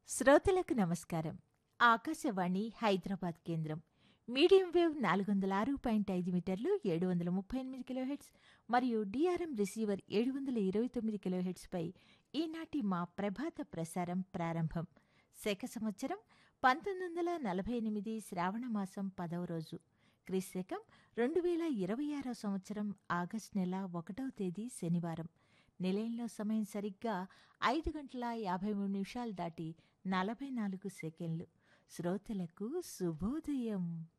శ్రోతలకు నమస్కారం ఆకాశవాణి హైదరాబాద్ కేంద్రం మీడియం వేవ్ నాలుగు వందల ఆరు పాయింట్ ఐదు మీటర్లు ఏడు వందల ముప్పై ఎనిమిది కిలోహెట్స్ మరియు డిఆర్ఎం రిసీవర్ ఏడు వందల ఇరవై తొమ్మిది కిలోహెట్స్పై ఈనాటి మా ప్రభాత ప్రసారం ప్రారంభం శక సంవత్సరం పంతొమ్మిది వందల నలభై ఎనిమిది శ్రావణ మాసం పదవ రోజు క్రీశకం రెండు వేల ఇరవై ఆరో సంవత్సరం ఆగస్టు నెల ఒకటవ తేదీ శనివారం నిలయంలో సమయం సరిగ్గా ఐదు గంటల యాభై మూడు నిమిషాలు దాటి నలభై నాలుగు సెకండ్లు శ్రోతలకు శుభోదయం